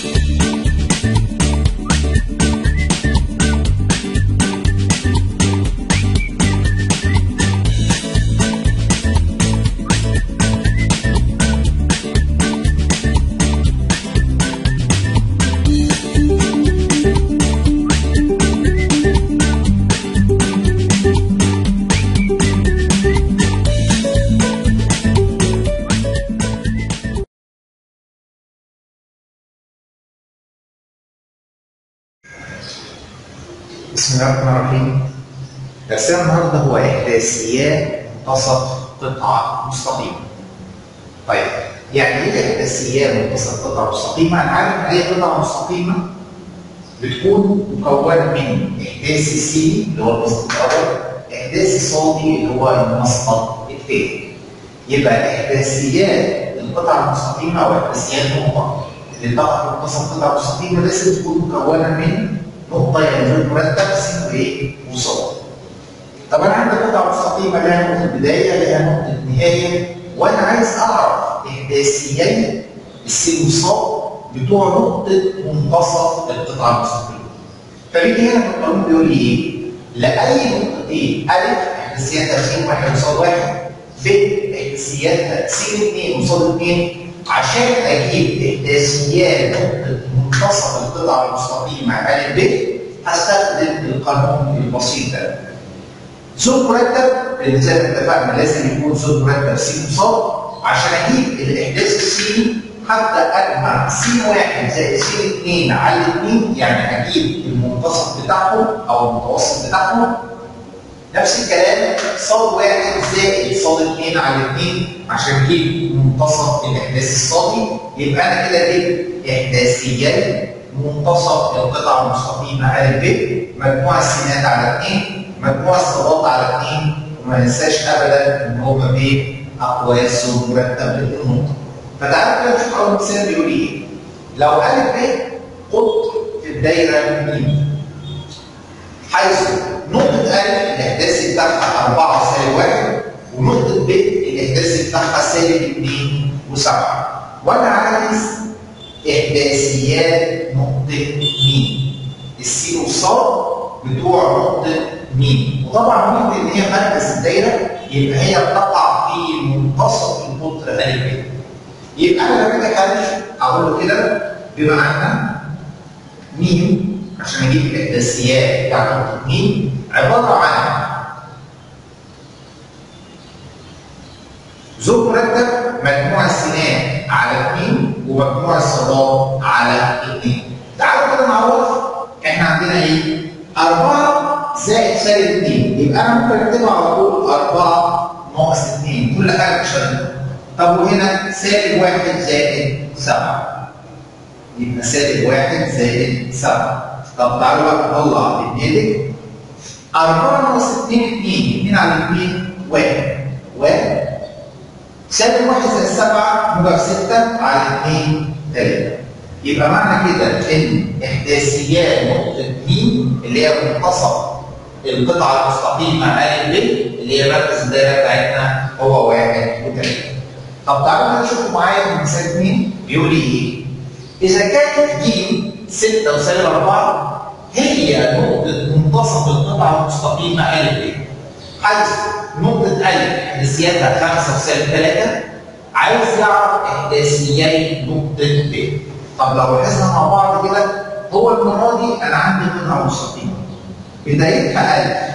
بسم الله الرحمن الرحيم درسنا النهارده هو احداثيات منتصف قطعه مستقيمه. طيب يعني ايه احداثيات منتصف قطعه مستقيمه؟ انا عارف ان اي قطعه مستقيمه بتكون مكونه من احداث سي اللي هو المسقط الاول، احداث صادي اللي هو المسقط الثاني. يبقى احداثيات القطعه المستقيمه او احداثيات نقطه اللي تقع منتصف قطعه مستقيمه لازم تكون مكونه من نقطة يعني مرتب س وايه؟ وصاد. طب انا عندي قطعة مستقيمة لها نقطة بداية لها نقطة نهاية وانا عايز اعرف احداثيين الس وصاد بتوع نقطة منتصف القطعة المستقيمة. فبيجي هنا في القانون بيقول لي ايه؟ لأي نقطتين ألف احداثياتها س واحد وصاد واحد ب احداثياتها س اثنين وصاد اثنين عشان اجيب احداثيات نقطة منتصف القطعة المستقيمة أ ب هستخدم القانون البسيط ده. زوج مرتب اللي زي ما اتفقنا لازم يكون زوج مرتب س وصاد عشان اجيب الاحداث السيني هبدا اجمع س واحد زائد س اثنين على الاثنين يعني اجيب المنتصف بتاعهم او المتوسط بتاعهم نفس الكلام صاد واحد زائد صاد اثنين على اثنين عشان اجيب منتصف الاحداث الصادي يبقى انا كده جبت احداثيين منتصف القطعه المستقيمه ا ب مجموع السينات على اثنين مجموع الصادات على اثنين وما ننساش ابدا ان هما ايه اقواس مرتب للنقطه فتعالوا كده نشوف اول مثال بيقول ايه لو ا ب قط في الدايره م حيث نقطة أ الإحداثي بتاعها 4 سالب 1 ونقطة ب الإحداثي بتاعها سالب 2 و7 وأنا عايز إحداثيات نقطة م الس والصاد بتوع نقطة م وطبعا ممكن إن هي مركز الدايرة يبقى هي بتقع في منتصف القطر أ ب يبقى أنا لما أجي أحلل أقول له كده بمعنى م عشان اجيب الاحداثيات بتاعت نقطه م عباره عن زوج مرتب مجموع السنان على 2 ومجموع الصادات على 2 تعالوا كده نعوض احنا عندنا ايه؟ 4 زائد سالب 2 يبقى انا ممكن اكتبها على طول 4 ناقص 2 كل حاجه بشكل طب وهنا سالب 1 زائد 7 يبقى سالب 1 زائد 7 طب تعالوا بقى نطلع الناتج 4 ناقص 2 2 2 على 2 1 1 سالب 1 زائد 7 موجب 6 على 2 3 يبقى معنى كده ان احداثيات نقطه م اللي هي منتصف القطعه المستقيمه ا ب اللي هي مركز الدايره بتاعتنا هو 1 و3 طب تعالوا نشوف معايا في مثال 2 بيقول لي ايه؟ اذا كانت ج 6 وسالب 4 هي نقطة منتصف القطعة المستقيمة أ ب حيث نقطة أ إحداثياتها 5 وسالب 3 عايز يعرف إحداثيات نقطة ب طب لو لاحظنا مع بعض كده هو المرة دي أنا عندي قطعة مستقيمة بدايتها أ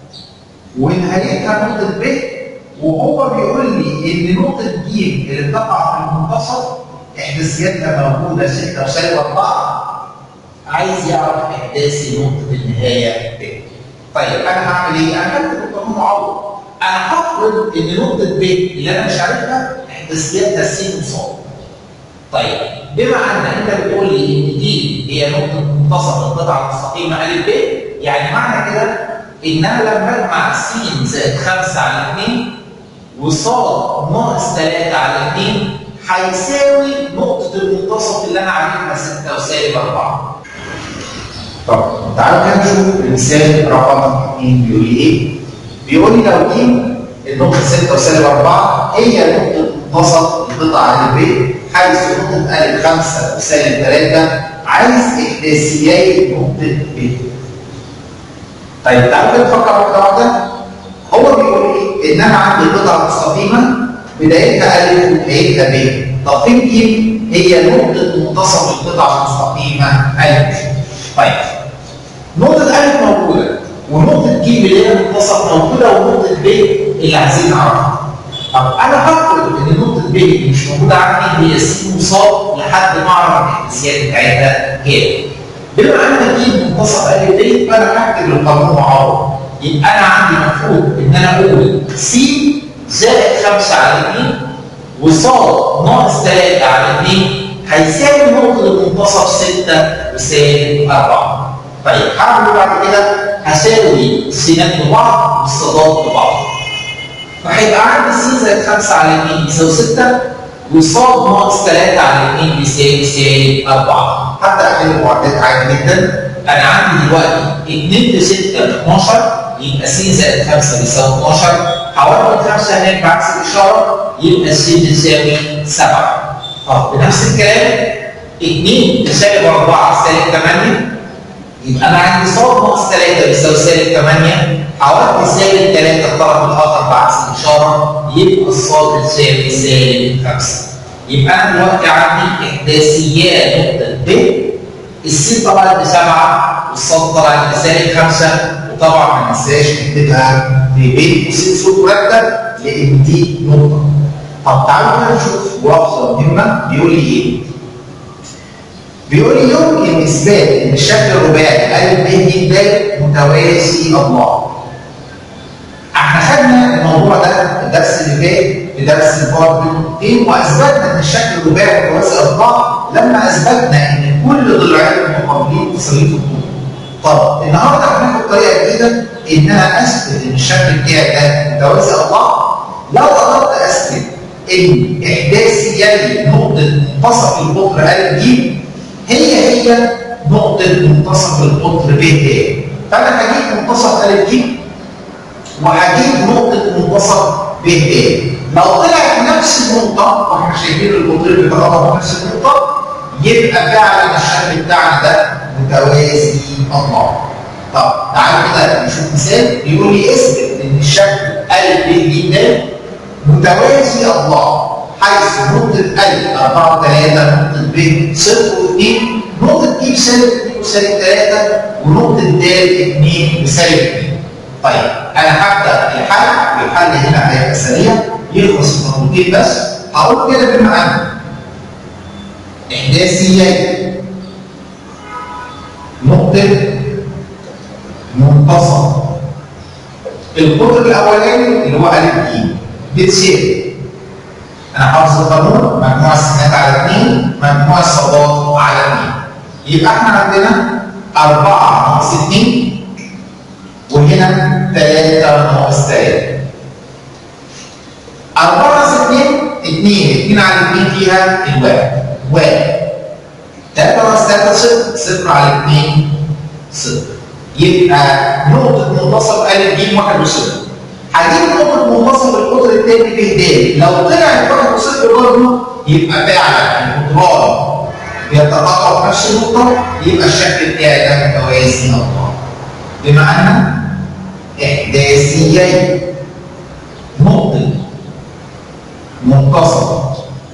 ونهايتها نقطة ب وهو بيقول لي إن نقطة ج اللي بتقع في المنتصف إحداثياتها موجودة 6 وسالب 4 عايز يعرف احداثي نقطه النهايه ب. طيب انا هعمل ايه؟ انا هكتب القانون معوض. انا هفرض ان نقطه ب اللي انا مش عارفها احداثياتها س وصاد. طيب بما ان انت بتقول لي ان دي هي نقطه منتصف القطعه المستقيمه ا ب يعني معنى كده ان انا لما اجمع س زائد 5 على 2 وصاد ناقص 3 على 2 هيساوي نقطه المنتصف اللي انا عارفها 6 وسالب 4. طب تعالوا كده نشوف المثال رقم 2 بيقول لي ايه؟ بيقول لي لو ج النقطة 6 وسالب 4 هي نقطة منتصف القطعة ا ب حيث نقطة ألف 5 وسالب 3 عايز إحداثيات نقطة ب. طيب تعالوا نفكر واحدة واحدة هو بيقول لي إن أنا عندي قطعة مستقيمة بدايتها ألف ونهايتها ب. طب فين ج؟ هي نقطة منتصف القطعة المستقيمة ألف. طيب نقطة ألف موجودة ونقطة ج اللي هي منتصف موجودة ونقطة ب اللي عايزين نعرفها. طب انا هفرض ان نقطه ب اللي مش موجوده عندي هي س وصاد لحد ما اعرف الاحداثيات بتاعتها كام. بما ان دي منتصف ا ب فانا هكتب القانون معاهم. يبقى انا عندي المفروض ان انا اقول س زائد 5 على 2 وصاد ناقص 3 على 2 هيساوي نقطه المنتصف 6 وسالب 4. طيب هعمل بعد كده هساوي السينات ببعض والصادات ببعض. فهيبقى عندي س زائد 5 على 2 يساوي 6 وصاد ناقص 3 على 2 بيساوي سالب 4 هبدا احل المعادلات عادي جدا انا عندي دلوقتي 2 في 6 12 يبقى س زائد 5 بيساوي 12 حولت 5 هناك بعكس الاشاره يبقى س بيساوي 7 طب بنفس الكلام 2 تساوي 4 سالب 8 يبقى انا عندي صاد ناقص 3 بيساوي سالب 8 حولت سالب 3 الطرف الاخر بعكس الاشاره يبقى الصاد بتساوي سالب 5 يبقى انا دلوقتي عندي احداثيات نقطه ب السين طلعت بسبعه والصاد طلعت بسالب 5 وطبعا ما ننساش نكتبها في ب وسين صوت مرتب لان دي نقطه طب تعالوا كده نشوف ملاحظه مهمه بيقول لي ايه؟ بيقول لي يمكن اثبات ان الشكل الرباعي ا ب ج د متوازي الله. احنا خدنا الموضوع ده الدرس اللي فات في درس البعد بالنقطتين واثبتنا ان الشكل الرباعي متوازي الله لما اثبتنا ان كل ضلعين المقابلين متساويين في الطول. طب النهارده هناخد طريقه جديده ان انا اثبت ان الشكل بتاعي ده متوازي الله لو قدرت اثبت ان احداثيات نقطه منتصف القطر ا ج هي هي نقطة منتصف القطر ب ت فأنا هجيب منتصف أ ج وهجيب نقطة منتصف ب ت لو طلعت نفس النقطة واحنا شايفين القطرين بيتقاطعوا نفس النقطة يبقى فعلا الشكل بتاعنا ده متوازي الله. طب تعالوا كده نشوف مثال بيقول لي اثبت ان الشكل ا ب ج د متوازي الله حيث نقطة أ 4 3 نقطة ب 0 و2 نقطة ج بسالب 2 وسالب 3 ونقطة د 2 وسالب 2 طيب أنا هبدأ الحل والحل هنا هيبقى سريع يخلص في نقطتين بس هقول كده بما أن إحداثيات نقطة منتصف القطر الأولاني اللي هو أ ج بتساوي انا حافظ القانون مجموع السينات على 2 مجموع الصادات على 2 يبقى احنا عندنا 4 ناقص 2 وهنا 3 ناقص 3 4 ناقص 2 2 2 على 2 فيها الواحد واحد 3 ناقص 3 صفر صفر على 2 صفر يبقى نقطة منتصف أ ج 1 وصفر هجيب نقطة منتصف القطر الثاني ب د لو طلعت واحد وصفر برضه يبقى فعلا القطران بيتقاطعوا في نفس النقطة يبقى الشكل بتاعي ده متوازي الله بما أن إحداثيين نقطة منتصف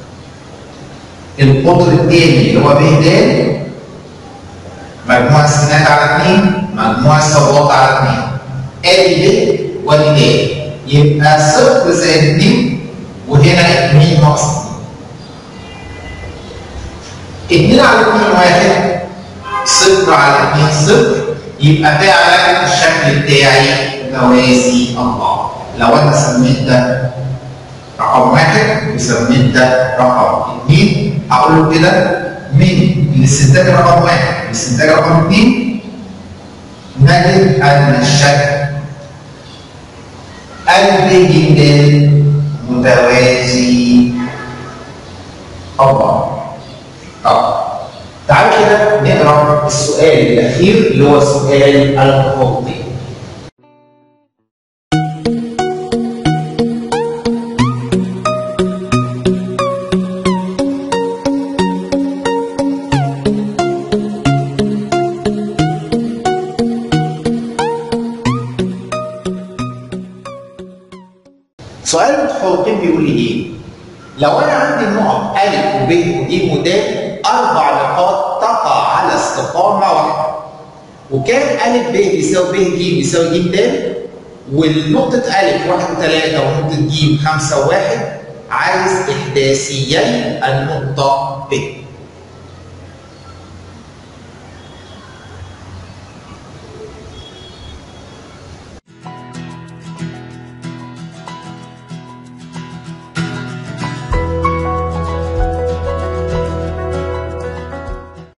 القطر الثاني اللي هو ب د مجموع السينات على 2 مجموع الصادات على 2 ادي ب ودي د يبقى صفر زائد 2 وهنا 2 ناقص 2 2 على 2 واحد صفر على 2 صفر يبقى فعلا الشكل بتاعي متوازي الله لو انا سميت ده رقم واحد وسميت ده رقم اثنين هقول له كده من الاستنتاج رقم واحد للاستنتاج رقم اثنين نجد ان الشكل قلب جدا متوازي الله طب تعالوا كده نقرا السؤال الاخير اللي هو سؤال التفاوضي لو انا عندي النقط ا وب وج ود اربع نقاط تقع على استقامه واحده وكان ا ب بيساوي ب ج بيساوي ج د والنقطة أ واحد وثلاثة ونقطة ج خمسة وواحد عايز إحداثيي النقطة ب